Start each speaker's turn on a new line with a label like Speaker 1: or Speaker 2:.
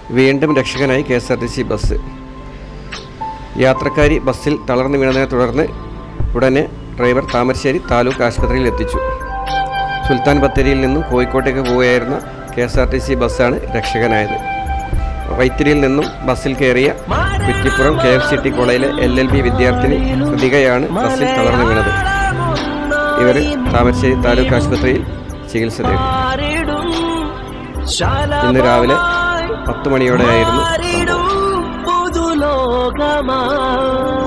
Speaker 1: വീണ്ടും രക്ഷകനായി K S R T C bus യാത്രക്കാരി ബസ്സിൽ തളർന്നു വീണതിനെ തുടർന്ന് ഉടനെ ഡ്രൈവർ താമരശ്ശേരി താലൂക്ക് ആശുപത്രിയിൽ എത്തിച്ചു സുൽത്താൻ ബത്തേരിയിൽ നിന്നും കോഴിക്കോട്ടേക്ക് പോവുകയായിരുന്ന K S R T C ബസ്സാണ് രക്ഷകനായത് വൈത്തിരിയിൽ നിന്നും ബസ്സിൽ കയറിയ Kuttippuram K F C T കോളേജിലെ എൽ എൽ ബി വിദ്യാർത്ഥിനി കൃതികയാണ് ബസ്സിൽ തളർന്നു വീണത് ഇവർ താമരശ്ശേരി താലൂക്ക് ആശുപത്രിയിൽ ചികിത്സ തേടി ഇന്ന് രാവിലെ പത്ത് മണിയോടെയായിരുന്നു സംഭവം
Speaker 2: പുതുലോകമായി